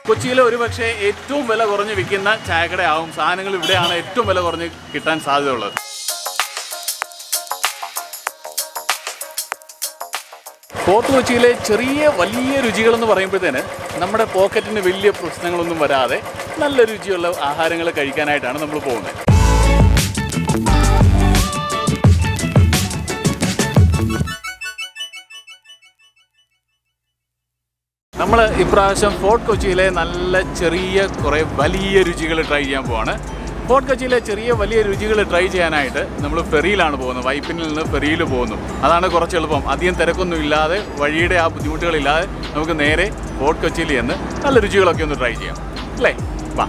കൊച്ചിയിലെ ഒരുപക്ഷെ ഏറ്റവും വില കുറഞ്ഞ് വിൽക്കുന്ന ചായക്കടയാവും സാധനങ്ങൾ ഇവിടെയാണ് ഏറ്റവും വില കുറഞ്ഞ് കിട്ടാൻ സാധ്യതയുള്ളത് ഫോർട്ട് കൊച്ചിയിലെ ചെറിയ വലിയ രുചികളെന്ന് പറയുമ്പോഴത്തേന് നമ്മുടെ പോക്കറ്റിന് വലിയ പ്രശ്നങ്ങളൊന്നും വരാതെ നല്ല രുചിയുള്ള ആഹാരങ്ങൾ കഴിക്കാനായിട്ടാണ് നമ്മൾ പോകുന്നത് നമ്മൾ ഇപ്രാവശ്യം ഫോർട്ട് കൊച്ചിയിലെ നല്ല ചെറിയ കുറേ വലിയ രുചികൾ ട്രൈ ചെയ്യാൻ പോവാണ് ഫോർട്ട് കൊച്ചിയിലെ ചെറിയ വലിയ രുചികൾ ട്രൈ ചെയ്യാനായിട്ട് നമ്മൾ ഫെറിയിലാണ് പോകുന്നത് വൈപ്പിനിൽ നിന്ന് ഫെറിയിൽ പോകുന്നു അതാണ് കുറച്ച് എളുപ്പം അധികം തിരക്കൊന്നും ഇല്ലാതെ വഴിയുടെ ആ ബുദ്ധിമുട്ടുകളില്ലാതെ നമുക്ക് നേരെ ഫോർട്ട് കൊച്ചിയിൽ ചെന്ന് നല്ല രുചികളൊക്കെ ഒന്ന് ട്രൈ ചെയ്യാം അല്ലേ വാ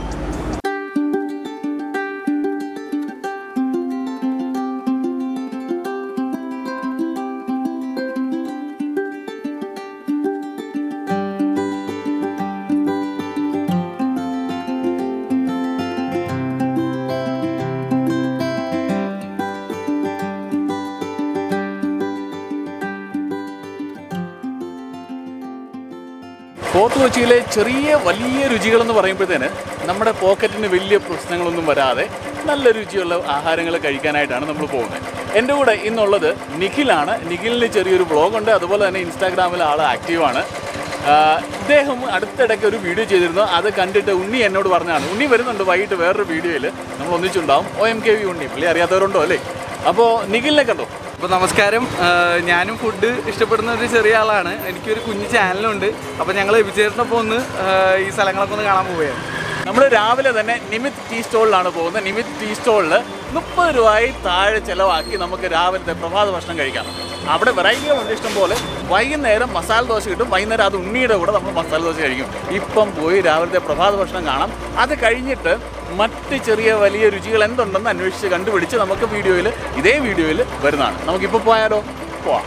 ഫോർട്ട് കൊച്ചിയിലെ ചെറിയ വലിയ രുചികളെന്ന് പറയുമ്പോഴത്തേന് നമ്മുടെ പോക്കറ്റിന് വലിയ പ്രശ്നങ്ങളൊന്നും വരാതെ നല്ല രുചിയുള്ള ആഹാരങ്ങൾ കഴിക്കാനായിട്ടാണ് നമ്മൾ പോകുന്നത് എൻ്റെ കൂടെ ഇന്നുള്ളത് നിഖിലാണ് നിഖിലിന് ചെറിയൊരു ബ്ലോഗുണ്ട് അതുപോലെ തന്നെ ഇൻസ്റ്റാഗ്രാമിൽ ആൾ ആക്റ്റീവാണ് ആഹ് ഇദ്ദേഹം അടുത്തിടയ്ക്ക് ഒരു വീഡിയോ ചെയ്തിരുന്നു അത് കണ്ടിട്ട് ഉണ്ണി എന്നോട് പറഞ്ഞാണ് ഉണ്ണി വരുന്നുണ്ട് വൈകിട്ട് വേറൊരു വീഡിയോയിൽ നമ്മൾ ഒന്നിച്ചുണ്ടാവും O M K V Unni പുള്ളി അറിയാത്തവരുണ്ടോ അല്ലേ അപ്പോൾ നിഖിലിനെ കണ്ടോ അപ്പോൾ നമസ്കാരം ആ, ഞാനും ഫുഡ് ഇഷ്ടപ്പെടുന്ന ഒരു ചെറിയ ആളാണ് എനിക്കൊരു കുഞ്ഞു ചാനലുണ്ട് അപ്പോൾ ഞങ്ങൾ എബിച്ചേട്ടനൊപ്പം ഒന്ന് ആ, ഈ സ്ഥലങ്ങളൊക്കെ ഒന്ന് കാണാൻ പോവുകയാണ് നമ്മൾ രാവിലെ തന്നെ നിമിത് ടീ സ്റ്റോളിലാണ് പോകുന്നത് നിമിത് ടീ സ്റ്റോളിൽ മുപ്പത് രൂപയിൽ താഴെ ചിലവാക്കി നമുക്ക് രാവിലത്തെ പ്രഭാത ഭക്ഷണം കഴിക്കാം അവിടെ വെറൈറ്റികളുണ്ട് ഇഷ്ടം പോലെ വൈകുന്നേരം മസാല ദോശ കിട്ടും വൈകുന്നേരം അത് ഉണ്ണിയുടെ കൂടെ നമ്മൾ മസാല ദോശ കഴിക്കും ഇപ്പം പോയി രാവിലത്തെ പ്രഭാത ഭക്ഷണം കാണാം അത് കഴിഞ്ഞിട്ട് മറ്റ് ചെറിയ വലിയ രുചികൾ എന്തുണ്ടെന്ന് അന്വേഷിച്ച് കണ്ടുപിടിച്ച് നമുക്ക് വീഡിയോയിൽ ഇതേ വീഡിയോയിൽ വരുന്നതാണ് നമുക്കിപ്പോൾ പോയാലോ പോവാം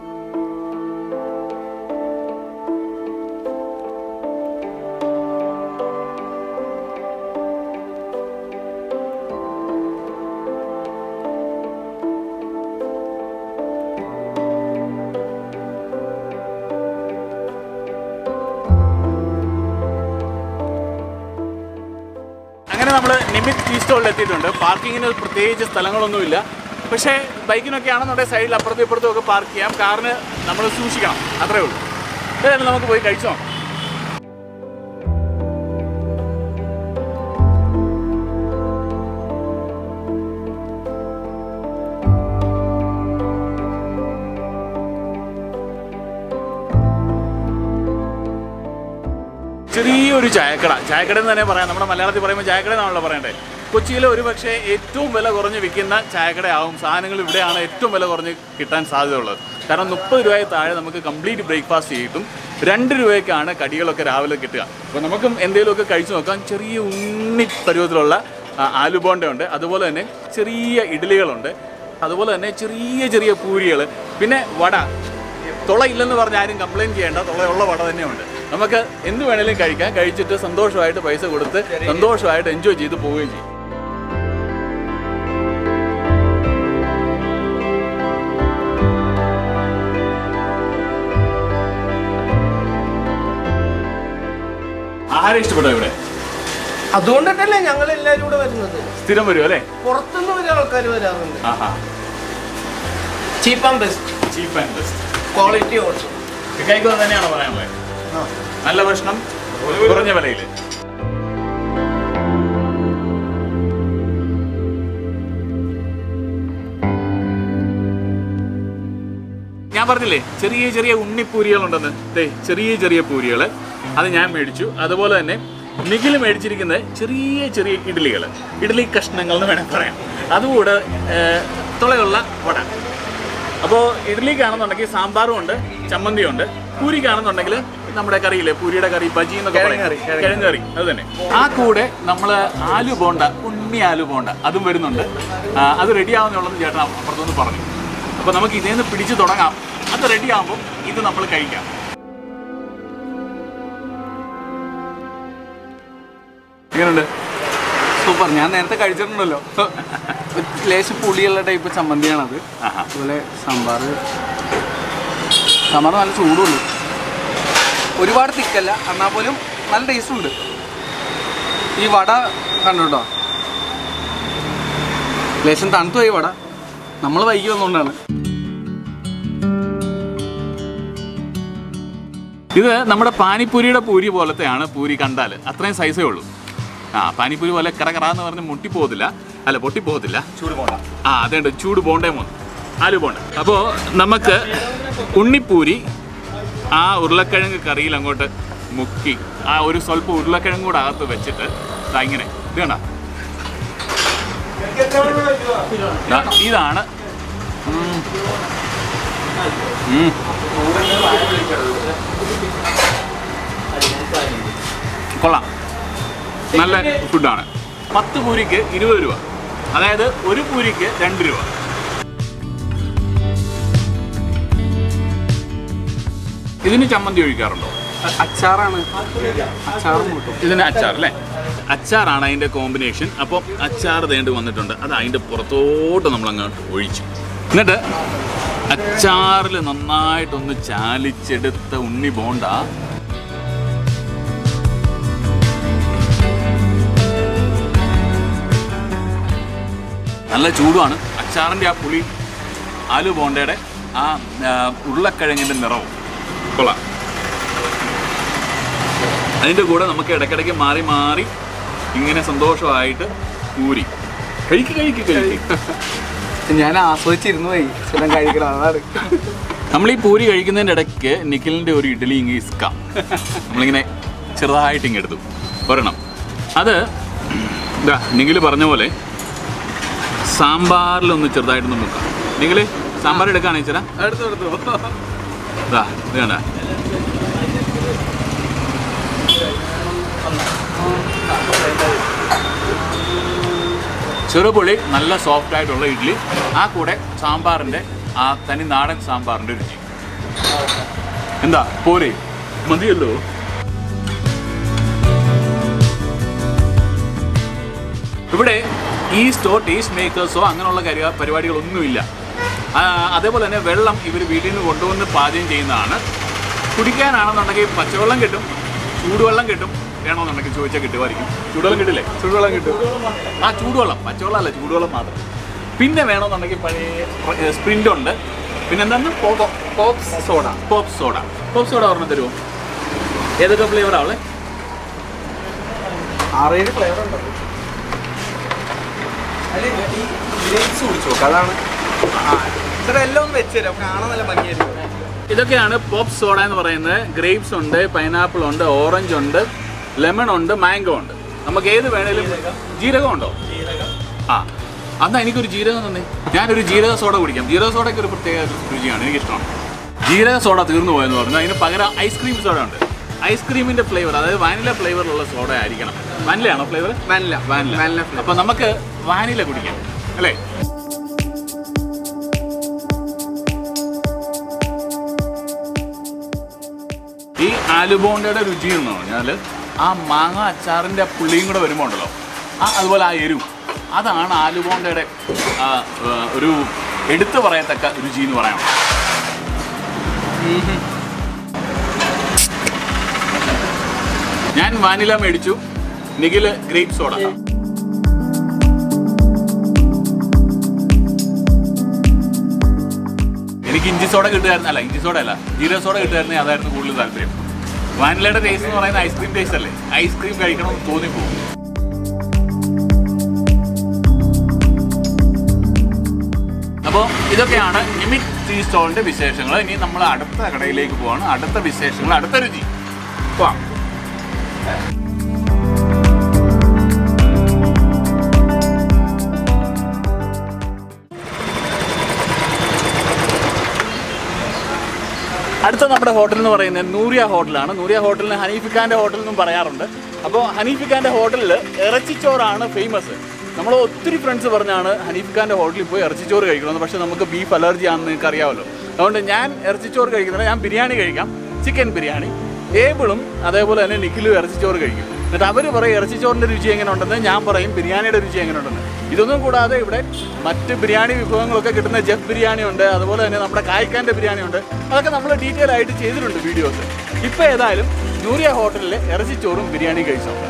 അങ്ങനെ നമ്മൾ നിമിത് ടീ സ്റ്റോളിൽ എത്തിയിട്ടുണ്ട് പാർക്കിങ്ങിന് പ്രത്യേകിച്ച് സ്ഥലങ്ങളൊന്നുമില്ല പക്ഷേ ബൈക്കിനൊക്കെ ആണെന്നുണ്ടെങ്കിൽ സൈഡിൽ അപ്പുറത്തും ഇപ്പുറത്തും ഒക്കെ പാർക്ക് ചെയ്യാം കാറിന് നമ്മൾ സൂക്ഷിക്കണം അത്രേ ഉള്ളൂ ഏതായാലും നമുക്ക് പോയി കഴിച്ചു നോക്കാം ചെറിയൊരു ചായക്കട ചായക്കട എന്ന് തന്നെ പറയാം നമ്മുടെ മലയാളത്തിൽ പറയുമ്പോൾ ചായക്കട എന്നാണല്ലോ പറയണ്ടേ കൊച്ചിയിലെ ഒരുപക്ഷെ ഏറ്റവും വില കുറഞ്ഞ് വിൽക്കുന്ന ചായക്കടയാവും സാധനങ്ങൾ ഇവിടെയാണ് ഏറ്റവും വില കുറഞ്ഞ് കിട്ടാൻ സാധ്യതയുള്ളത് കാരണം മുപ്പത് രൂപയിൽ താഴെ നമുക്ക് കംപ്ലീറ്റ് ബ്രേക്ക്ഫാസ്റ്റ് ചെയ്തിട്ടും രണ്ട് രൂപയ്ക്കാണ് കടികളൊക്കെ രാവിലെ കിട്ടുക അപ്പോൾ നമുക്കും എന്തെങ്കിലുമൊക്കെ കഴിച്ചു നോക്കാം ചെറിയ ഉണ്ണി പരുവത്തിലുള്ള ആ, ആലുബോണ്ട ഉണ്ട് അതുപോലെ തന്നെ ചെറിയ ഇഡ്ഡലികളുണ്ട് അതുപോലെ തന്നെ ചെറിയ ചെറിയ പൂരികൾ പിന്നെ വട തുള ഇല്ലെന്ന് പറഞ്ഞ് ആരും കംപ്ലൈൻറ്റ് ചെയ്യേണ്ട തുളയുള്ള വട തന്നെയുണ്ട് നമുക്ക് എന്ത് വേണേലും കഴിക്കാം കഴിച്ചിട്ട് സന്തോഷമായിട്ട് പൈസ കൊടുത്ത് സന്തോഷമായിട്ട് എൻജോയ് ചെയ്ത് പോവുകയും ചെയ്യും ആഹാരം ഇഷ്ടപ്പെട്ടോ ഇവിടെ അതുകൊണ്ടിട്ടല്ലേ ഞങ്ങൾ എല്ലാവരും കൂടെ വരുന്നത് സ്ഥിരം വരും അല്ലേ പുറത്തുനിന്ന് വരെ ആൾക്കാർ വരാറുണ്ട് ആഹാ cheap and best cheap and best quality also ഇക്കായിക്കോ തന്നെയാണോ പറയാനുള്ളത് നല്ല ഭക്ഷണം കുറഞ്ഞ വിലയിൽ ഞാൻ പറഞ്ഞില്ലേ ചെറിയ ചെറിയ ഉണ്ണിപ്പൂരികളുണ്ടെന്ന് ദേ ചെറിയ ചെറിയ പൂരികൾ അത് ഞാൻ മേടിച്ചു അതുപോലെ തന്നെ നിഖിൽ മേടിച്ചിരിക്കുന്നത് ചെറിയ ചെറിയ ഇഡ്ഡലികൾ ഇഡ്ഡലി കഷ്ണങ്ങൾ എന്ന് വേണമെങ്കിൽ പറയാം അതുകൂടെ ഏർ, തുളയുള്ള വട അപ്പോൾ ഇഡ്ഡലിക്കാണെന്നുണ്ടെങ്കിൽ സാമ്പാറും ഉണ്ട് ചമ്മന്തിയും ഉണ്ട് പൂരിക്കാണെന്നുണ്ടെങ്കിൽ നമ്മുടെ കറിയില്ലേ പൂരിയുടെ കറി ബജി എന്നൊക്കെ പറയും. കിഴങ്ങ് കറി, കിഴങ്ങ് കിഴങ്ങ് കറി അത് തന്നെ ആ കൂടെ നമ്മൾ ആലു ബോണ്ട ഉണ്ണി ആലു ബോണ്ട അതും വരുന്നുണ്ട് ആ, അത് റെഡി ആവുന്നുള്ളതെന്ന് ചേട്ടൻ അപ്പുറത്തുനിന്ന് പറഞ്ഞു അപ്പോൾ നമുക്ക് ഇതേന്ന് പിടിച്ച് തുടങ്ങാം അത് റെഡി ആകുമ്പോൾ ഇത് നമ്മൾ കഴിക്കാം എങ്ങനെയുണ്ട് സൂപ്പർ ഞാൻ നേരത്തെ കഴിച്ചിട്ടുണ്ടല്ലോ ഒരു ലേശം പുളിയുള്ള ടൈപ്പ് ചമ്മന്തിയാണത് ആഹാ. അതുപോലെ സാമ്പാർ സാമ്പാർ നല്ല ചൂടുള്ളൂ ഒരുപാട് തിക്കല്ല എന്നാൽ പോലും നല്ല ടേസ്റ്റ് ഉണ്ട് ഈ വട കണ്ടോ ലേശം തണുത്തു പോയി വട നമ്മൾ വൈകി വന്നുകൊണ്ടാണ് ഇത് നമ്മുടെ പാനിപ്പൂരിയുടെ പൂരി പോലത്തെയാണ് പൂരി കണ്ടാൽ അത്രയും സൈസേ ഉള്ളൂ ആ പാനിപ്പൂരി പോലെ കറ എന്ന് പറഞ്ഞ് മുട്ടിപ്പോകത്തില്ല അല്ല പൊട്ടിപ്പോകത്തില്ല ചൂട് ബോണ്ട ആ അതേണ്ട ചൂട് ബോണ്ടേ മോന്ന് ആലു ബോണ്ട അപ്പോൾ നമുക്ക് ഉണ്ണിപ്പൂരി ആ ഉരുളക്കിഴങ്ങ് കറിയിൽ അങ്ങോട്ട് മുക്കി ആ ഒരു സ്വല്പം ഉരുളക്കിഴങ്ങ് കൂടെ അകത്ത് വെച്ചിട്ട് ദാ ഇങ്ങനെ ഇത് കണ്ട ഇതാണ് ഉം. ഉം. കൊള്ളാം നല്ല ഫുഡാണ് പത്ത് പൂരിക്ക് ഇരുപത് രൂപ അതായത് ഒരു പൂരിക്ക് രണ്ട് രൂപ ഇതിന് ചമ്മന്തി ഒഴിക്കാറുണ്ടോ അച്ചാറാണ് അച്ചാറും കൂട്ടും ഇതിന് അച്ചാർ അല്ലേ അച്ചാറാണ് അതിൻ്റെ കോമ്പിനേഷൻ അപ്പോൾ അച്ചാർ തേണ്ടി വന്നിട്ടുണ്ട് അത് അതിൻ്റെ പുറത്തോട്ട് നമ്മൾ അങ്ങോട്ട് ഒഴിച്ചു എന്നിട്ട് അച്ചാറിൽ നന്നായിട്ടൊന്ന് ചാലിച്ചെടുത്ത ഉണ്ണി ബോണ്ട നല്ല ചൂടുമാണ് അച്ചാറിൻ്റെ ആ പുളി ആലു ബോണ്ടയുടെ ആ ആ, ഉരുളക്കിഴങ്ങിൻ്റെ നിറവും കൊള്ളാം അതിൻ്റെ കൂടെ നമുക്ക് ഇടയ്ക്കിടയ്ക്ക് മാറി മാറി ഇങ്ങനെ സന്തോഷമായിട്ട് ഊരി കഴിക്ക് കഴിക്ക് കഴിക്ക് ഞാൻ ആസ്വദിച്ചിരുന്നു പോയി സ്ഥലം കഴിക്കണം അതാണ് നമ്മൾ ഈ പൂരി കഴിക്കുന്നതിൻ്റെ ഇടയ്ക്ക് നിഖിലിൻ്റെ ഒരു ഇഡ്ഡലി ഇങ്ങനെ ഇസ്ക്കാം നമ്മളിങ്ങനെ ചെറുതായിട്ട് ഇങ്ങ് എടുത്തു ഒരെണ്ണം അത് ഇതാ നിഖിൽ പറഞ്ഞ പോലെ സാമ്പാറിലൊന്ന് ചെറുതായിട്ടൊന്ന് മുക്കാം നിഖിൽ സാമ്പാർ എടുക്കുകയാണെ ചേരാ എടുത്തു എടുത്തു ഇതാ ഇത് കണ്ട ചെറുപുളി നല്ല സോഫ്റ്റ് ആയിട്ടുള്ള ഇഡ്ഡലി ആ കൂടെ സാമ്പാറിൻ്റെ ആ തനി നാടൻ സാമ്പാറിൻ്റെ രുചി എന്താ പോരെ മതിയല്ലോ ഇവിടെ ഈസ്റ്റോ ടേസ്റ്റ് മേക്കേഴ്സോ അങ്ങനെയുള്ള കാര്യ പരിപാടികളൊന്നുമില്ല ആ, അതേപോലെ തന്നെ വെള്ളം ഇവർ വീട്ടിൽ നിന്ന് കൊണ്ടുവന്ന് പാചകം ചെയ്യുന്നതാണ് കുടിക്കാനാണെന്നുണ്ടെങ്കിൽ പച്ചവെള്ളം കിട്ടും ചൂടുവെള്ളം കിട്ടും വേണമെന്നുണ്ടെങ്കിൽ ചോദിച്ചാൽ കിട്ടുമായിരിക്കും ചൂടുവെള്ളം കിട്ടില്ലേ ചൂടുവെള്ളം കിട്ടും ആ ചൂടുവെള്ളം പച്ചവെള്ളം അല്ല ചൂടുവെള്ളം മാത്രം പിന്നെ വേണമെന്നുണ്ടെങ്കിൽ പഴയ സ്പ്രിൻ്റ് ഉണ്ട് പിന്നെ എന്താണ് pops soda pop soda pop soda ഒരെണ്ണം തരുമോ ഏതൊക്കെ ഫ്ലേവറാ അവളെ ആറേഴ് ഫ്ലേവർ ഉണ്ട് അല്ലെ ഈ ഗ്രേപ്സ് കുടിച്ചു നോക്കാം അതാണ് ചേട്ടാ എല്ലാം ഒന്ന് വെച്ച് തരാം കാണാൻ നല്ല ഭംഗിയായിരിക്കും ഇതൊക്കെയാണ് പോപ്പ് സോഡ എന്ന് പറയുന്നത് ഗ്രേപ്സ് ഉണ്ട് പൈനാപ്പിൾ ഉണ്ട് ഓറഞ്ച് ഉണ്ട് ലെമൺ ഉണ്ട് മാംഗോ ഉണ്ട് നമുക്ക് ഏത് വേണേലും ജീരകം ഉണ്ടോ ആ അന്നാ എനിക്കൊരു ജീരകം തന്നെ ഞാനൊരു ജീരക സോഡ കുടിക്കാം ജീരക സോഡയ്ക്ക് ഒരു പ്രത്യേക രുചിയാണ് എനിക്കിഷ്ടമാണ് ജീരക സോഡ തീർന്നു പോയെന്ന് പറഞ്ഞാൽ അതിന് പകരം ഐസ്ക്രീം സോഡ ഉണ്ട് ഐസ്ക്രീമിന്റെ ഫ്ലേവർ അതായത് വാനില ഫ്ലേവറിലുള്ള സോഡ ആയിരിക്കണം വാനിലയാണോ flavour vanilla vanilla vanilla flavor. അപ്പൊ നമുക്ക് വാനില കുടിക്കാം അല്ലേ ഈ ആലുബോണ്ടയുടെ രുചി എന്ന് പറഞ്ഞാൽ ആ മാങ്ങ അച്ചാറിൻ്റെ പുള്ളിയും കൂടെ വരുമ്പോൾ ഉണ്ടല്ലോ ആ അതുപോലെ ആ എരിവ് അതാണ് ആലുബോണ്ടയുടെ ആ, ആ, ഒരു എടുത്തു പറയത്തക്ക രുചി എന്ന് പറയാം ഞാൻ വാനില മേടിച്ചു നിഖില് ഗ്രേപ്പ് സോഡ എനിക്ക് ഇഞ്ചി സോഡ കിട്ടുമായിരുന്നു അല്ല ഇഞ്ചി സോഡ അല്ല ജീരക സോഡ കിട്ടുമായിരുന്നെങ്കിൽ അതായിരുന്നു കൂടുതൽ താല്പര്യം വാനിലയുടെ ടേസ്റ്റ് എന്ന് പറയുന്നത് ഐസ്ക്രീം ടേസ്റ്റ് അല്ലേ ഐസ്ക്രീം കഴിക്കണം എന്ന് തോന്നിപ്പോകും അപ്പോൾ ഇതൊക്കെയാണ് നിമിക് ടീ സ്റ്റോളിന്റെ വിശേഷങ്ങൾ ഇനി നമ്മൾ അടുത്ത കടയിലേക്ക് പോവാണ് അടുത്ത വിശേഷങ്ങൾ അടുത്ത രുചി പോവാം അടുത്ത നമ്മുടെ ഹോട്ടൽ എന്ന് പറയുന്നത് നൂറിയ ഹോട്ടലാണ് നൂറിയ ഹോട്ടലിന് ഹനീഫിക്കാൻ്റെ ഹോട്ടൽ എന്നും പറയാറുണ്ട് അപ്പോൾ ഹനീഫിക്കാൻ്റെ ഹോട്ടലിൽ ഇറച്ചിച്ചോറാണ് ഫേമസ് നമ്മൾ ഒത്തിരി ഫ്രണ്ട്സ് പറഞ്ഞാണ് ഹനീഫിക്കാൻ്റെ ഹോട്ടലിൽ പോയി ഇറച്ചിച്ചോറ് കഴിക്കണമെന്ന് പക്ഷേ നമുക്ക് ബീഫ് അലർജി ആണെന്ന് നിങ്ങൾക്ക് അറിയാമല്ലോ അതുകൊണ്ട് ഞാൻ ഇറച്ചിച്ചോറ് കഴിക്കുന്നില്ല ഞാൻ ബിരിയാണി കഴിക്കാം ചിക്കൻ ബിരിയാണി ഏബിളും അതേപോലെ തന്നെ നിഖിലും ഇറച്ചിച്ചോറ് കഴിക്കും എന്നിട്ട് അവർ പറയും ഇറച്ചിച്ചോറിൻ്റെ രുചി എങ്ങനെ ഉണ്ടെന്ന് ഞാൻ പറയും ബിരിയാണിയുടെ രുചി എങ്ങനെ ഉണ്ടെന്ന് ഇതൊന്നും കൂടാതെ ഇവിടെ മറ്റ് ബിരിയാണി വിഭവങ്ങളൊക്കെ കിട്ടുന്ന ജെഫ് ബിരിയാണി ഉണ്ട് അതുപോലെ തന്നെ നമ്മുടെ കായ്ക്കാൻ്റെ ബിരിയാണി ഉണ്ട് അതൊക്കെ നമ്മൾ ഡീറ്റെയിൽ ആയിട്ട് ചെയ്തിട്ടുണ്ട് വീഡിയോസ് ഇപ്പോൾ ഏതായാലും നൂറിയ ഹോട്ടലിലെ ഇറച്ചിച്ചോറും ബിരിയാണിയും കഴിച്ചു നോക്കാം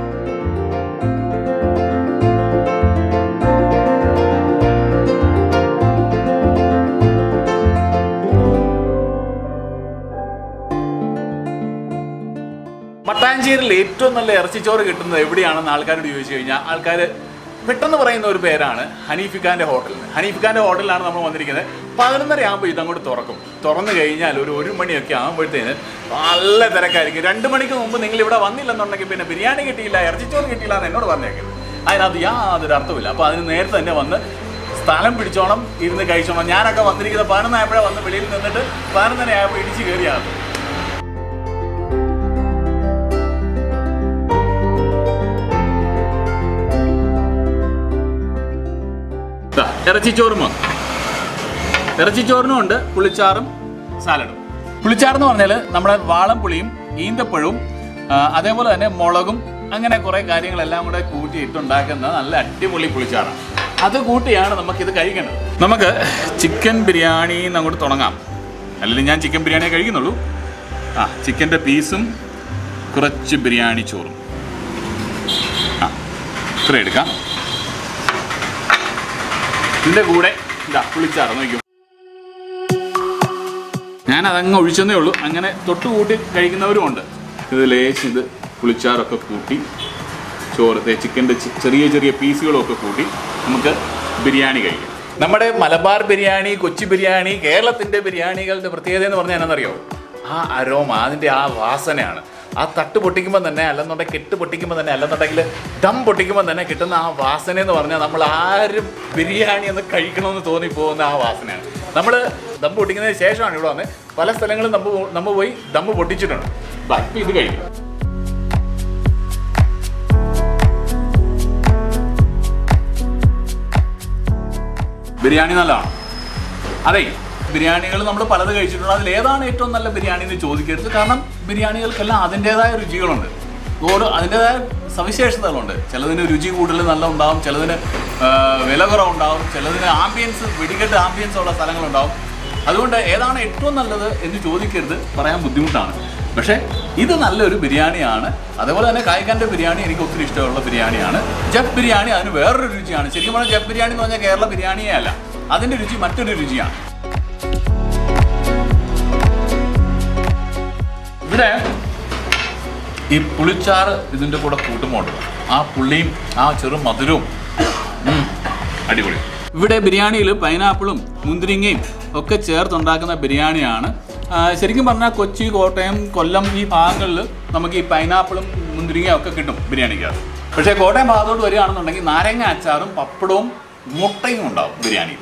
മട്ടാഞ്ചേരിയിൽ ഏറ്റവും നല്ല ഇറച്ചിച്ചോറ് കിട്ടുന്നത് എവിടെയാണെന്ന് ആൾക്കാരോട് ചോദിച്ചു കഴിഞ്ഞാൽ ആൾക്കാർ പെട്ടെന്ന് പറയുന്ന ഒരു പേരാണ് ഹനീഫിഖാന്റെ ഹോട്ടൽ ഹനീഫിഖാന്റെ ഹോട്ടലിലാണ് നമ്മൾ വന്നിരിക്കുന്നത് പതിനൊന്നര ആകുമ്പോൾ ഇതങ്ങോട്ട് തുറക്കും തുറന്നു കഴിഞ്ഞാൽ ഒരു ഒരു മണിയൊക്കെ ആകുമ്പോഴത്തേന് നല്ല തിരക്കായിരിക്കും രണ്ട് മണിക്ക് മുമ്പ് നിങ്ങൾ ഇവിടെ വന്നില്ലെന്നുണ്ടെങ്കിൽ പിന്നെ ബിരിയാണി കിട്ടിയില്ല ഇറച്ചിച്ചോറ് കിട്ടിയില്ല എന്ന് എന്നോട് പറഞ്ഞേക്കുന്നത് അതിനകത്ത് യാതൊരു അർത്ഥമില്ല അപ്പോൾ അതിന് നേരത്തെ തന്നെ വന്ന് സ്ഥലം പിടിച്ചോണം ഇരുന്ന് കഴിച്ചോണം ഞാനൊക്കെ വന്നിരിക്കുന്നത് പതിനൊന്നായപ്പോഴാണ് വന്ന് വെളിയിൽ നിന്നിട്ട് പതിനൊന്നര ആയപ്പോൾ ഇടിച്ച് കയറിയാണ് ദാ, ഇറച്ചിച്ചോറും വന്നു ഇറച്ചിച്ചോറിനും ഉണ്ട് പുളിച്ചാറും സാലഡും പുളിച്ചാറെന്ന് പറഞ്ഞാൽ നമ്മുടെ വാളം പുളിയും ഈന്തപ്പഴവും ആ, അതേപോലെ തന്നെ മുളകും അങ്ങനെ കുറേ കാര്യങ്ങളെല്ലാം കൂടെ കൂട്ടിയിട്ടുണ്ടാക്കുന്ന നല്ല അടിപൊളി പുളിച്ചാറാണ് അത് കൂട്ടിയാണ് നമുക്കിത് കഴിക്കേണ്ടത് നമുക്ക് ചിക്കൻ ബിരിയാണി അങ്ങോട്ട് തുടങ്ങാം അല്ലെങ്കിൽ ഞാൻ ചിക്കൻ ബിരിയാണിയെ കഴിക്കുന്നുള്ളൂ ആ ചിക്കൻ്റെ പീസും കുറച്ച് ബിരിയാണി ചോറും ആ ഇത്ര എടുക്കാം ഇതിന്റെ കൂടെ ഇതാ പുളിച്ചാറ് നോക്കും ഞാൻ അതങ്ങ് ഒഴിച്ചെന്നേ ഉള്ളൂ അങ്ങനെ തൊട്ട് കൂട്ടി കഴിക്കുന്നവരും ഉണ്ട് ഇത് ലേശം ഇത് പുളിച്ചാറൊക്കെ കൂട്ടി ചോറത്തെ ചിക്കൻ്റെ ചെറിയ ചെറിയ പീസുകളൊക്കെ കൂട്ടി നമുക്ക് ബിരിയാണി കഴിക്കാം നമ്മുടെ മലബാർ ബിരിയാണി കൊച്ചി ബിരിയാണി കേരളത്തിൻ്റെ ബിരിയാണികളുടെ പ്രത്യേകത എന്ന് പറഞ്ഞാൽ എന്നറിയോ ആ അരോമ അതിൻ്റെ ആ വാസനയാണ് ആ തട്ട് പൊട്ടിക്കുമ്പോൾ തന്നെ അല്ലെന്നുണ്ടെങ്കിൽ കെട്ട് പൊട്ടിക്കുമ്പോൾ തന്നെ അല്ലെന്നുണ്ടെങ്കിൽ ദം പൊട്ടിക്കുമ്പോൾ തന്നെ കിട്ടുന്ന ആ വാസന എന്ന് പറഞ്ഞാൽ നമ്മൾ ആരും ബിരിയാണി ഒന്ന് കഴിക്കണമെന്ന് തോന്നിപ്പോകുന്ന ആ വാസനയാണ് നമ്മൾ ദം പൊട്ടിക്കുന്നതിന് ശേഷമാണ് ഇവിടെ വന്നത് പല സ്ഥലങ്ങളും നമ്മ നമ്മ പോയി ദമ്മ് പൊട്ടിച്ചിട്ടുണ്ട് ബാക്കി ഇത് കഴിക്കും ബിരിയാണി നല്ലതാണ് അതെ ബിരിയാണികൾ നമ്മൾ പലത് കഴിച്ചിട്ടുണ്ട് അതിൽ ഏതാണ് ഏറ്റവും നല്ല ബിരിയാണി എന്ന് ചോദിക്കരുത് കാരണം ബിരിയാണികൾക്കെല്ലാം അതിൻ്റെതായ രുചികളുണ്ട് ഓരോ അതിൻ്റെതായ സവിശേഷതകളുണ്ട് ചിലതിന് രുചി കൂടുതൽ നല്ല ഉണ്ടാവും ചിലതിന് ആ, വില കുറവുണ്ടാവും ചിലതിന് ആംബിയൻസ് വെടിക്കെട്ട് ആംബിയൻസ് ഉള്ള സ്ഥലങ്ങളുണ്ടാവും അതുകൊണ്ട് ഏതാണ് ഏറ്റവും നല്ലത് എന്ന് ചോദിക്കരുത് പറയാൻ ബുദ്ധിമുട്ടാണ് പക്ഷേ ഇത് നല്ലൊരു ബിരിയാണിയാണ് അതേപോലെ തന്നെ കായ്ക്കാൻ്റെ ബിരിയാണി എനിക്ക് ഒത്തിരി ഇഷ്ടമുള്ള ബിരിയാണിയാണ് ജബ് ബിരിയാണി അതിന് വേറൊരു രുചിയാണ് ശരിക്കും പറഞ്ഞാൽ ജബ് ബിരിയാണി എന്ന് പറഞ്ഞാൽ കേരള ബിരിയാണിയേ അല്ല അതിൻ്റെ രുചി മറ്റൊരു രുചിയാണ് ഇവിടെ ഈ പുളിച്ചാറ് ഇതിൻ്റെ കൂടെ കൂട്ടുമ്പോൾ ആ പുള്ളിയും ആ ചെറു മധുരവും ഉം, അടിപൊളി ഇവിടെ ബിരിയാണിയിൽ പൈനാപ്പിളും മുന്തിരിങ്ങയും ഒക്കെ ചേർത്തുണ്ടാക്കുന്ന ബിരിയാണിയാണ് ആ, ശരിക്കും പറഞ്ഞാൽ കൊച്ചി കോട്ടയം കൊല്ലം ഈ ഭാഗങ്ങളിൽ നമുക്ക് ഈ പൈനാപ്പിളും മുന്തിരിങ്ങയും ഒക്കെ കിട്ടും ബിരിയാണിക്കകത്ത് പക്ഷേ കോട്ടയം ഭാഗത്തോട്ട് വരികയാണെന്നുണ്ടെങ്കിൽ നാരങ്ങ അച്ചാറും പപ്പടവും മുട്ടയും ഉണ്ടാവും ബിരിയാണിയിൽ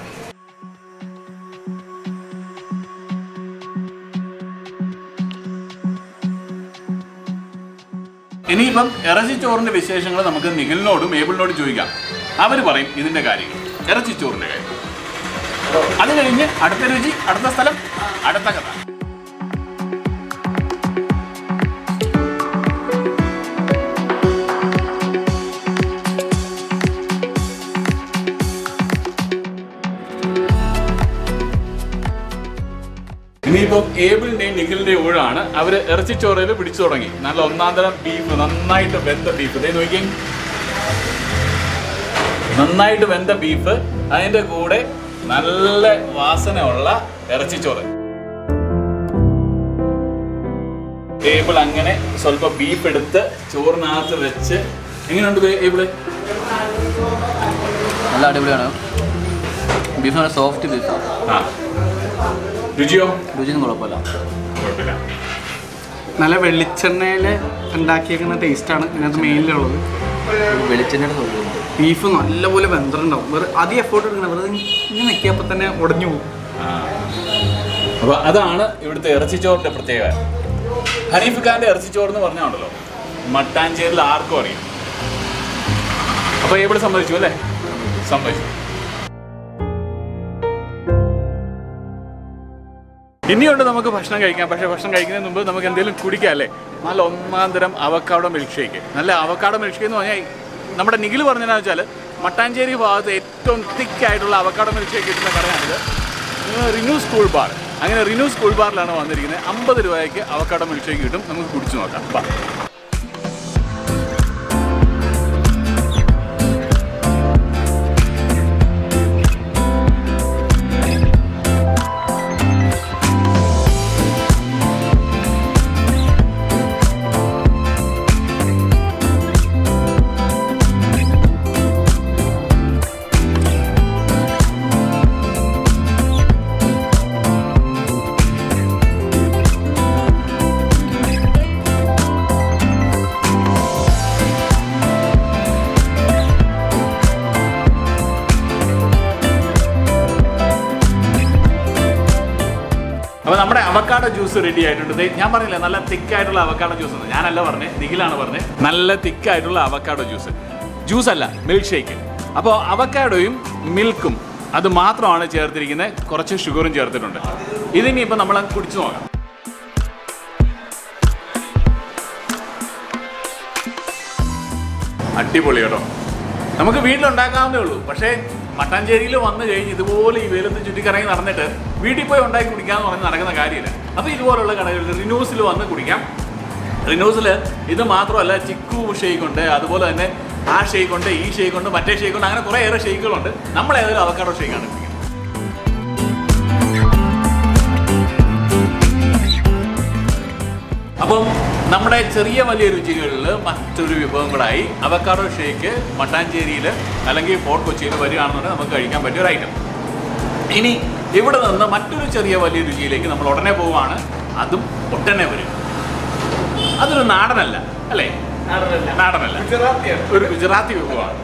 ഇനിയിപ്പം ഇറച്ചിച്ചോറിന്റെ വിശേഷങ്ങൾ നമുക്ക് നിഖിലിനോടും ഏബിളിനോടും ചോദിക്കാം അവർ പറയും ഇതിന്റെ കാര്യങ്ങൾ ഇറച്ചിച്ചോറിന്റെ കാര്യം അത് കഴിഞ്ഞ് അടുത്ത രുചി അടുത്ത സ്ഥലം അടുത്ത കഥ ഇനിയിപ്പം ഏബിളിന്റെയും നിഖിലിന്റെയും ഊഴാണ് അവര് ഇറച്ചിച്ചോറയിൽ പിടിച്ചു തുടങ്ങി നല്ല ഒന്നാം തരം ബീഫ് നന്നായിട്ട് വെന്ത ബീഫ് ഇതേ നോക്കിയേ നന്നായിട്ട് വെന്ത ബീഫ് അതിന്റെ കൂടെ നല്ല വാസനയുള്ള ഇറച്ചിച്ചോറ് ടേബിൾ അങ്ങനെ സ്വല്പം ബീഫ് എടുത്ത് ചോറിനകത്ത് വെച്ച് എങ്ങനെയുണ്ട് ടേബിള് നല്ല അടിപൊളിയാണ് ബീഫ് നല്ല സോഫ്റ്റ് ബീഫ് ആ രുചിയോ രുചിയൊന്നും കുഴപ്പമില്ല കുഴപ്പമില്ല നല്ല വെളിച്ചെണ്ണയിൽ ഉണ്ടാക്കിയേക്കുന്ന ടേസ്റ്റാണ് ഇതിനകത്ത് മെയിനിലുള്ളത് വെളിച്ചെണ്ണയുടെ തൊഴിലുണ്ട് ബീഫ് നല്ലപോലെ വെന്തിട്ടുണ്ടാവും വെറുതെ അധികം എഫേർട്ട് എടുക്കണം വെറുതെ ഇങ്ങനെ നിൽക്കിയപ്പോൾ തന്നെ ഉടഞ്ഞു പോകും അപ്പോൾ അതാണ് ഇവിടുത്തെ ഇറച്ചിച്ചോറിൻ്റെ പ്രത്യേകത ഹനീഫ് ഖാൻ്റെ ഇറച്ചിച്ചോറ് എന്ന് പറഞ്ഞാണല്ലോ മട്ടാഞ്ചേരിയിൽ ആർക്കും അറിയാം അപ്പോൾ ഇവിടെ സമ്മതിച്ചു അല്ലേ സമ്മതിച്ചു ഇനിയുണ്ട് നമുക്ക് ഭക്ഷണം കഴിക്കാം പക്ഷേ ഭക്ഷണം കഴിക്കുന്നതിന് മുമ്പ് നമുക്ക് എന്തെങ്കിലും കുടിക്കാം അല്ലേ നല്ല ഒന്നാം തരം അവക്കാടോ മിൽക്ക് ഷേക്ക് നല്ല അവക്കാടോ മിൽക്ക് ഷേക്ക് എന്ന് പറഞ്ഞാൽ നമ്മുടെ നിഖിൽ പറഞ്ഞതെന്ന് വെച്ചാൽ മട്ടാഞ്ചേരി ഭാഗത്ത് ഏറ്റവും തിക്കായിട്ടുള്ള അവക്കാടോ മിൽക്ക് ഷേക്ക് കിട്ടുന്ന കടയാണിത് റിന്യൂ സ്കൂൾ ബാർ അങ്ങനെ റിനു സ്കൂൾ ബാറിലാണ് വന്നിരിക്കുന്നത് അമ്പത് രൂപയ്ക്ക് അവക്കാടോ മിൽക്ക് ഷേക്ക് കിട്ടും നമുക്ക് കുടിച്ചു നോക്കാം വാ. അപ്പോൾ നമ്മുടെ അവക്കാടോ ജ്യൂസ് റെഡി ആയിട്ടുണ്ട് ദേ ഞാൻ പറഞ്ഞില്ലേ നല്ല തിക്കായിട്ടുള്ള അവക്കാടോ ജ്യൂസ് എന്ന് ഞാനല്ല പറഞ്ഞത് നിഖിലാണ് പറഞ്ഞത് നല്ല തിക്കായിട്ടുള്ള അവക്കാടോ ജ്യൂസ് ജ്യൂസ് അല്ല മിൽക്ക് ഷേക്ക് അപ്പോൾ അവക്കാഡോയും മിൽക്കും അത് മാത്രമാണ് ചേർത്തിരിക്കുന്നത് കുറച്ച് ഷുഗറും ചേർത്തിട്ടുണ്ട് ഇതിനിപ്പോൾ നമ്മൾ കുടിച്ചു നോക്കാം അടിപൊളി കേട്ടോ നമുക്ക് വീട്ടിലുണ്ടാക്കാവുന്നേ ഉള്ളൂ പക്ഷേ മട്ടാഞ്ചേരിയിൽ വന്നു കഴിഞ്ഞ് ഇതുപോലെ ഈ വെയിലത്ത് ചുറ്റിക്കറങ്ങി നടന്നിട്ട് വീട്ടിൽ പോയി ഉണ്ടാക്കി കുടിക്കാന്ന് പറഞ്ഞ് നടക്കുന്ന കാര്യമില്ല അപ്പോൾ ഇതുപോലുള്ള കടകളിൽ റിന്യൂസിൽ വന്ന് കുടിക്കാം റിന്യൂസിൽ ഇത് മാത്രമല്ല ചിക്കു ഷെയ്ക്ക് ഉണ്ട് അതുപോലെ തന്നെ ആ ഷെയ്ക്ക് ഉണ്ട് ഈ ഷെയ്ക്ക് ഉണ്ട് മറ്റേ ഷെയ്ക്ക് ഉണ്ട് അങ്ങനെ കുറേ ഏറെ ഷെയ്ക്കുകളുണ്ട് നമ്മൾ ഏതായാലും അവക്കാടോ ഷെയ്ക്കാണ് കുടിക്കുന്നത് അപ്പം നമ്മുടെ ചെറിയ വലിയ രുചികളിൽ മറ്റൊരു വിഭവം കൂടായി അവക്കാഡോ ഷേക്ക് മട്ടാഞ്ചേരിയിൽ അല്ലെങ്കിൽ ഫോർട്ട് കൊച്ചിയിൽ വരികയാണെന്നുണ്ടെങ്കിൽ നമുക്ക് കഴിക്കാൻ പറ്റിയ ഒരു ഐറ്റം ഇനി ഇവിടെ നിന്ന് മറ്റൊരു ചെറിയ വലിയ രുചിയിലേക്ക് നമ്മൾ ഉടനെ പോവുകയാണ് അതും ഒട്ടനെ വരും അതൊരു നാടനല്ല അല്ലേ നാടനല്ല ഒരു ഗുജറാത്തി വിഭവമാണ്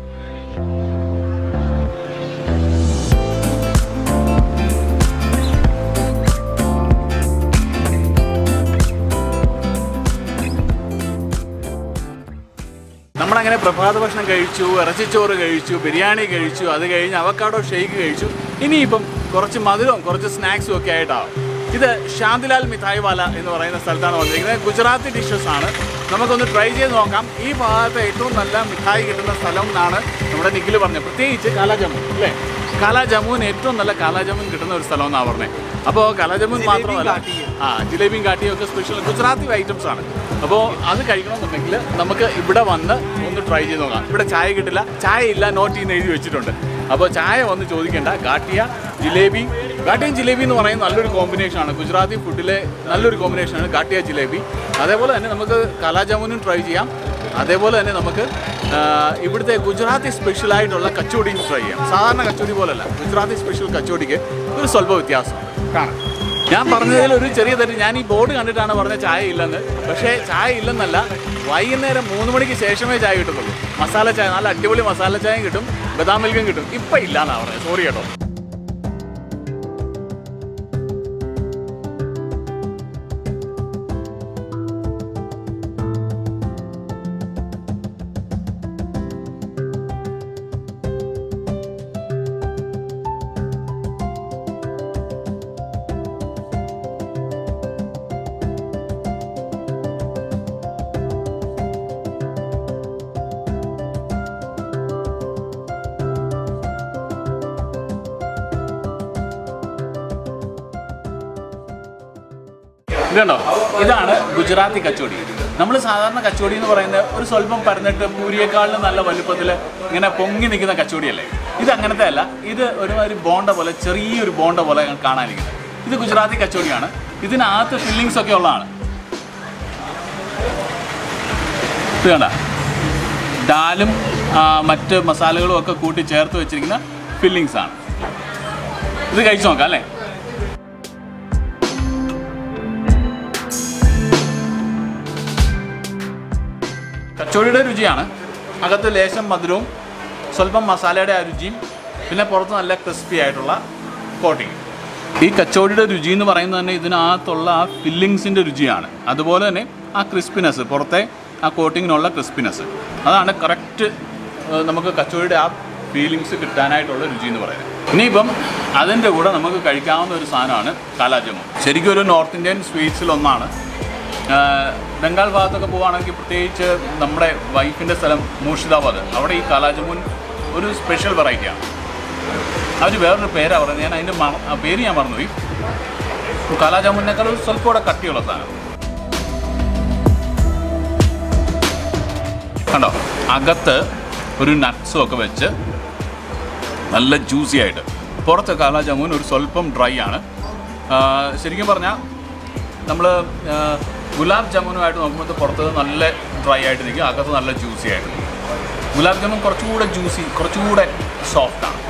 നമ്മളങ്ങനെ പ്രഭാത ഭക്ഷണം കഴിച്ചു ഇറച്ചിച്ചോറ് കഴിച്ചു ബിരിയാണി കഴിച്ചു അത് കഴിഞ്ഞ് അവക്കാഡോ ഷെയ്ക്ക് കഴിച്ചു ഇനിയിപ്പം കുറച്ച് മധുരവും കുറച്ച് സ്നാക്സും ഒക്കെ ആയിട്ടാവും ഇത് ശാന്തിലാൽ മിഠായി വാല എന്ന് പറയുന്ന സ്ഥലത്താണ് വന്നിരിക്കുന്നത് ഗുജറാത്തി ഡിഷസ് ആണ് നമുക്കൊന്ന് ട്രൈ ചെയ്ത് നോക്കാം ഈ ഭാഗത്ത് ഏറ്റവും നല്ല മിഠായി കിട്ടുന്ന സ്ഥലം എന്നാണ് നമ്മുടെ നിഖിൽ പറഞ്ഞത് പ്രത്യേകിച്ച് കാലാജമുൻ അല്ലേ കാലാജമുൻ ഏറ്റവും നല്ല കാലാജമുൻ കിട്ടുന്ന ഒരു സ്ഥലം എന്നാണ് പറഞ്ഞത് അപ്പോൾ കാലാജമുൻ മാത്രമല്ല ആ ജിലേബിയും കാട്ടിയും ഒക്കെ സ്പെഷ്യൽ ഗുജറാത്തി ഐറ്റംസ് ആണ് അപ്പോൾ അത് കഴിക്കണമെന്നുണ്ടെങ്കിൽ നമുക്ക് ഇവിടെ വന്ന് ഒന്ന് ട്രൈ ചെയ്ത് നോക്കാം ഇവിടെ ചായ കിട്ടില്ല ചായ ഇല്ല നോട്ട് ചെയ്യുന്ന എഴുതി വെച്ചിട്ടുണ്ട് അപ്പോൾ ചായ വന്ന് ചോദിക്കേണ്ട ഗാട്ടിയ ജിലേബി ഗാട്ടിയും ജിലേബി എന്ന് പറയുന്നത് നല്ലൊരു കോമ്പിനേഷനാണ് ഗുജറാത്തി ഫുഡിലെ നല്ലൊരു കോമ്പിനേഷനാണ് ഗാട്ടിയ ജിലേബി അതേപോലെ തന്നെ നമുക്ക് കാലാജാമുനും ട്രൈ ചെയ്യാം അതേപോലെ തന്നെ നമുക്ക് ആ, ഇവിടുത്തെ ഗുജറാത്തി സ്പെഷ്യലായിട്ടുള്ള കച്ചോടിയും ട്രൈ ചെയ്യാം സാധാരണ കച്ചോടി പോലല്ല ഗുജറാത്തി സ്പെഷ്യൽ കച്ചോടിക്ക് ഒരു സ്വല്പ വ്യത്യാസം കാണാം ഞാൻ പറഞ്ഞതിൽ ഒരു ചെറിയ തെറ്റ് ഞാൻ ഈ ബോർഡ് കണ്ടിട്ടാണ് പറഞ്ഞ ചായ ഇല്ലെന്ന് പക്ഷേ ചായ ഇല്ലെന്നല്ല വൈകുന്നേരം മൂന്ന് മണിക്ക് ശേഷമേ ചായ കിട്ടത്തുള്ളൂ മസാല ചായ നല്ല അടിപൊളി മസാല ചായയും കിട്ടും ബദാം മിൽക്കും കിട്ടും ഇപ്പം ഇല്ല എന്നാണ് പറഞ്ഞത് സോറി കേട്ടോ ഇതുണ്ടോ ഇതാണ് ഗുജറാത്തി കച്ചോടി നമ്മൾ സാധാരണ കച്ചോടി എന്ന് പറയുന്നത് ഒരു സ്വല്പം പരന്നിട്ട് പൂരിയേക്കാളിലും നല്ല വലുപ്പത്തിൽ ഇങ്ങനെ പൊങ്ങി നിൽക്കുന്ന കച്ചോടിയല്ലേ ഇത് അങ്ങനത്തെ അല്ല ഇത് ഒരുമാതിരി ബോണ്ട പോലെ ചെറിയൊരു ബോണ്ട പോലെ കാണാനിരിക്കുന്നത് ഇത് ഗുജറാത്തി കച്ചോടിയാണ് ഇതിനകത്ത് ഫില്ലിങ്സ് ഒക്കെ ഉള്ളതാണ് ഇത് കണ്ട ഡാലും ആ, മറ്റ് മസാലകളും ഒക്കെ കൂട്ടി ചേർത്ത് വെച്ചിരിക്കുന്ന ഫില്ലിങ്സ് ആണ് ഇത് കഴിച്ചു നോക്കാം അല്ലേ കച്ചോടിയുടെ രുചിയാണ് അകത്ത് ലേശം മധുരവും സ്വല്പം മസാലയുടെ ആ രുചിയും പിന്നെ പുറത്ത് നല്ല ക്രിസ്പി ആയിട്ടുള്ള കോട്ടിങ് ഈ കച്ചോടിയുടെ രുചി എന്ന് പറയുന്നത് തന്നെ ഇതിനകത്തുള്ള ആ ഫില്ലിങ്സിൻ്റെ രുചിയാണ് അതുപോലെ തന്നെ ആ ക്രിസ്പിനെസ് പുറത്തെ ആ കോട്ടിങ്ങിനുള്ള ക്രിസ്പിനെസ് അതാണ് കറക്റ്റ് നമുക്ക് കച്ചോടിയുടെ ആ ഫീലിങ്സ് കിട്ടാനായിട്ടുള്ള രുചി എന്ന് പറയുന്നത് ഇനിയിപ്പം അതിൻ്റെ കൂടെ നമുക്ക് കഴിക്കാവുന്ന ഒരു സാധനമാണ് കാലാജമു ശരിക്കും ഒരു നോർത്ത് ഇന്ത്യൻ സ്വീറ്റ്സിൽ ഒന്നാണ് ആഹ് ബംഗാൾ ഭാഗത്തൊക്കെ പോവുകയാണെങ്കിൽ പ്രത്യേകിച്ച് നമ്മുടെ വൈഫിൻ്റെ സ്ഥലം മൂർഷിദാബാദ് അവിടെ ഈ കാലാജമുൻ ഒരു സ്പെഷ്യൽ വെറൈറ്റിയാണ് അവർ വേറൊരു പേരാണ് പറയുന്നത് ഞാൻ അതിൻ്റെ മറ- ആ പേര് ഞാൻ മറന്നുപോയി കാലാ ജാമുനേക്കാൾ ഒരു സ്വല്പം കൂടെ കട്ടിയുള്ള സാധനം കണ്ടോ അകത്ത് ഒരു നട്ട്സും ഒക്കെ വെച്ച് നല്ല ജ്യൂസി ആയിട്ട് പുറത്ത് കാലാ ജാമുൻ ഒരു സ്വല്പം ഡ്രൈ ആണ് ആ, ശരിക്കും പറഞ്ഞാൽ നമ്മൾ ഗുലാബ് ജാമുനുമായിട്ട് നോക്കുമ്പോൾ പുറത്ത് നല്ല ഡ്രൈ ആയിട്ട് നിൽക്കും അകത്ത് നല്ല ജ്യൂസി ആയിട്ട് നിൽക്കും ഗുലാബ് ജാമുൻ കുറച്ചുകൂടെ ജ്യൂസി കുറച്ചുകൂടെ സോഫ്റ്റ് ആണ്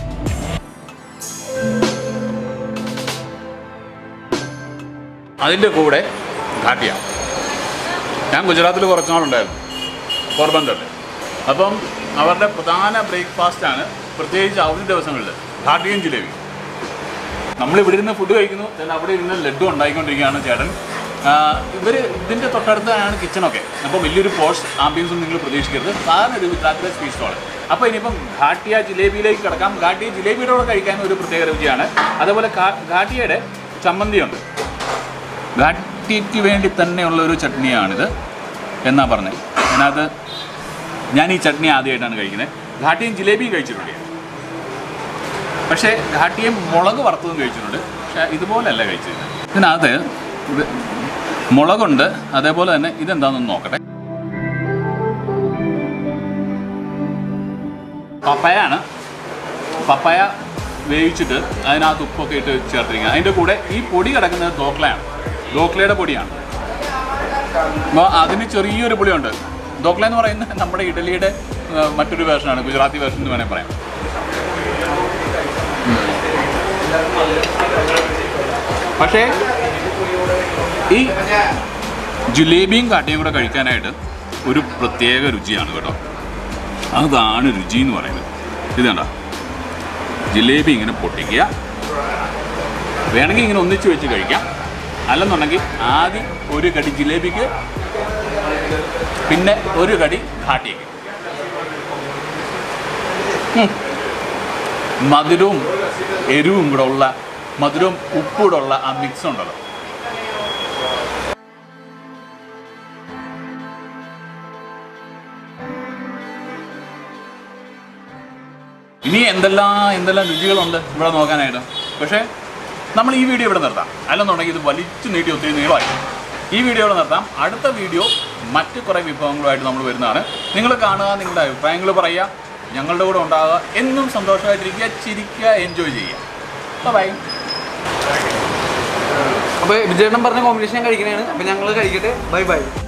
അതിൻ്റെ കൂടെ ഘാട്ടിയ ഞാൻ ഗുജറാത്തിൽ കുറച്ച് നാളുണ്ടായിരുന്നു പോർബന്തറിൽ അപ്പം അവരുടെ പ്രധാന ബ്രേക്ക്ഫാസ്റ്റാണ് പ്രത്യേകിച്ച് അവധി ദിവസങ്ങളിൽ ഘാട്ടിയും ജിലേബി നമ്മൾ ഇവിടെ ഇരുന്ന് ഫുഡ് കഴിക്കുന്നു then അവിടെ ഇരുന്ന് ലഡു ഉണ്ടായിക്കൊണ്ടിരിക്കുകയാണ് ചേട്ടൻ ഇവർ ഇതിൻ്റെ തൊട്ടടുത്താണ് കിച്ചണൊക്കെ അപ്പോൾ വലിയൊരു പോഷ് ആംബിയൻസും നിങ്ങൾ പ്രതീക്ഷിക്കരുത് സാധാരണ ഒരു ഗുജറാത്തിലെ സ്വീറ്റ് സ്റ്റോൾ അപ്പോൾ ഇനിയിപ്പം ഘാട്ടിയ ജിലേബിയിലേക്ക് കിടക്കാം ഘാട്ടിയ ജിലേബിയുടെ കൂടെ കഴിക്കാൻ ഒരു പ്രത്യേക രുചിയാണ് അതേപോലെ ഘാ- ഘാട്ടിയയുടെ ചമ്മന്തിയുണ്ട് ഘാട്ടിക്ക് വേണ്ടി തന്നെയുള്ള ഒരു ചട്നിയാണിത് എന്നാ പറഞ്ഞത് അതിനകത്ത് ഞാൻ ഈ ചട്നി ആദ്യമായിട്ടാണ് കഴിക്കുന്നത് ഘാട്ടിയും ജിലേബിയും കഴിച്ചിട്ടുണ്ട് പക്ഷേ ഘാട്ടിയും മുളക് വറുത്തതും കഴിച്ചിട്ടുണ്ട് പക്ഷേ ഇതുപോലെയല്ല കഴിച്ചത് ഇതിനകത്ത് ഇത് മുളകുണ്ട് അതേപോലെ തന്നെ ഇതെന്താണെന്ന് നോക്കട്ടെ പപ്പയാണ് പപ്പായ വേവിച്ചിട്ട് അതിനകത്ത് ഉപ്പൊക്കെ ഇട്ട് ചേർത്തിരിക്കുന്നത് അതിൻ്റെ കൂടെ ഈ പൊടി കിടക്കുന്നത് ദോക്ലയാണ് ദോക്ലയുടെ പൊടിയാണ് അപ്പോൾ അതിന് ചെറിയൊരു പുളിയുണ്ട് ദോക്ല എന്ന് പറയുന്നത് നമ്മുടെ ഇഡലിയുടെ ആ, മറ്റൊരു വേർഷനാണ് ഗുജറാത്തി വേർഷൻ എന്ന് വേണമെങ്കിൽ പറയാം പക്ഷേ ഈ ജിലേബിയും കാട്ടിയും കൂടെ കഴിക്കാനായിട്ട് ഒരു പ്രത്യേക രുചിയാണ് കേട്ടോ അതാണ് രുചി എന്ന് പറയുന്നത് ഇത് കണ്ടോ ജിലേബി ഇങ്ങനെ പൊട്ടിക്കുക വേണമെങ്കിൽ ഇങ്ങനെ ഒന്നിച്ച് വെച്ച് കഴിക്കാം അല്ലെന്നുണ്ടെങ്കിൽ ആദ്യം ഒരു കടി ജിലേബിക്ക് പിന്നെ ഒരു കടി ഘാട്ടിക്ക് ഉം. മധുരവും എരിവും കൂടെ ഉള്ള മധുരവും ഉപ്പും കൂടെ ഉള്ള ആ മിക്സ് ഉണ്ടല്ലോ ഇനി എന്തെല്ലാം എന്തെല്ലാം രുചികളുണ്ട് ഇവിടെ നോക്കാനായിട്ട് പക്ഷേ നമ്മൾ ഈ വീഡിയോ ഇവിടെ നിർത്താം അല്ലെന്നുണ്ടെങ്കിൽ ഇത് വലിച്ചു നീട്ടി ഒത്തിരി നീളമായി ഈ വീഡിയോ ഇവിടെ നിർത്താം അടുത്ത വീഡിയോ മറ്റ് കുറേ വിഭവങ്ങളുമായിട്ട് നമ്മൾ വരുന്നതാണ് നിങ്ങൾ കാണുക നിങ്ങളുടെ അഭിപ്രായങ്ങൾ പറയുക ഞങ്ങളുടെ കൂടെ ഉണ്ടാകുക എന്നും സന്തോഷമായിട്ടിരിക്കുക ചിരിക്കുക എൻജോയ് ചെയ്യുക ബൈ അപ്പോൾ വിജയണ്ണം പറഞ്ഞ കോമ്പിനേഷൻ കഴിക്കണേണ് അപ്പോൾ ഞങ്ങൾ കഴിക്കട്ടെ ബൈ ബൈ